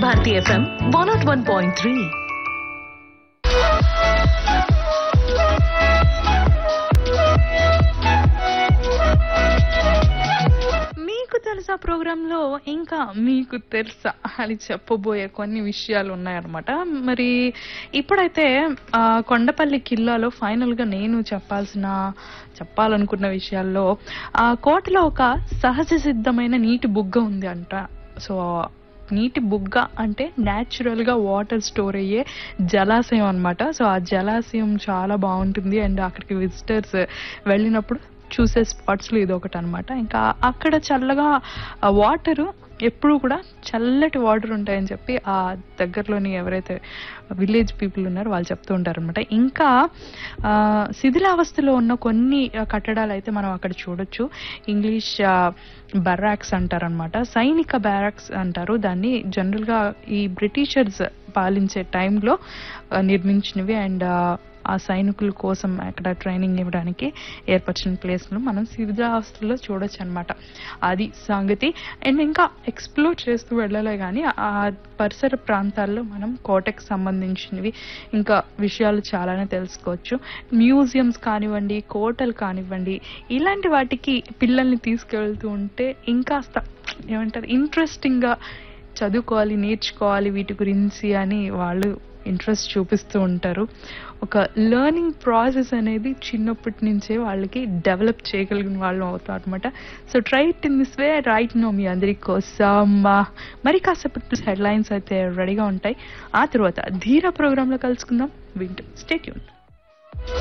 Bharati FM one naught one point three మీకు తెలుసా ప్రోగ్రాంలో ఇంకా మీకు తెలుసా అని చెప్పబోయే కొన్ని విషయాలు ఉన్నాయన్నమాట మరి ఇప్పుడైతే ఆ, కొండపల్లి కిల్లాలో ఫైనల్ గా నేను చెప్పాల్సిన చెప్పాలనుకున్న విషయాల్లో ఆ కోటలో ఒక సహజ సిద్ధమైన నీటి బుగ్గ ఉంది అంట సో నీటి బుగ్గ అంటే న్యాచురల్ గా వాటర్ స్టోర్ అయ్యే జలాశయం అన్నమాట సో ఆ జలాశయం చాలా బాగుంటుంది అండ్ అక్కడికి విజిటర్స్ వెళ్ళినప్పుడు చూసే స్పాట్స్లో ఇది ఒకటి అనమాట ఇంకా అక్కడ చల్లగా వాటర్ ఎప్పుడు కూడా చల్లటి వాటర్ ఉంటాయని చెప్పి ఆ దగ్గరలోని ఎవరైతే విలేజ్ పీపుల్ ఉన్నారో వాళ్ళు చెప్తూ ఉంటారనమాట ఇంకా ఆ, శిథిలావస్థలో ఉన్న కొన్ని ఆ, కట్టడాలు అయితే మనం అక్కడ చూడొచ్చు ఇంగ్లీష్ బరాక్స్ అంటారనమాట సైనిక బ్యారాక్స్ అంటారు దాన్ని జనరల్గా ఈ బ్రిటిషర్స్ పాలించే టైంలో నిర్మించినవి అండ్ ఆ సైనికుల కోసం అక్కడ ట్రైనింగ్ ఇవ్వడానికి ఏర్పరిచిన ప్లేస్ను మనం శిథిలావస్థలో చూడొచ్చు అనమాట అది సంగతి అండ్ ఇంకా ఎక్స్ప్లోర్ చేస్తూ వెళ్ళాలి కానీ ఆ పరిసర ప్రాంతాల్లో మనం కోటకు సంబంధించినవి ఇంకా విషయాలు చాలానే తెలుసుకోవచ్చు మ్యూజియంస్ కానివ్వండి కోటలు కానివ్వండి ఇలాంటి వాటికి పిల్లల్ని తీసుకెళ్తూ ఉంటే ఇంకాస్త ఏమంటారు ఇంట్రెస్టింగ్గా చదువుకోవాలి నేర్చుకోవాలి వీటి గురించి అని వాళ్ళు ఇంట్రెస్ట్ చూపిస్తూ ఉంటారు ఒక లెర్నింగ్ ప్రాసెస్ అనేది చిన్నప్పటి నుంచే వాళ్ళకి డెవలప్ చేయగలిగిన వాళ్ళు అవుతారు అనమాట so tried in this way right no మీ అందరి కోసం ఆ, మరి కాసేపటి హెడ్లైన్స్ అయితే రెడీగా ఉంటాయి ఆ తర్వాత ధీర ప్రోగ్రాంలో కలుసుకుందాం వింటూ స్టేట్యూన్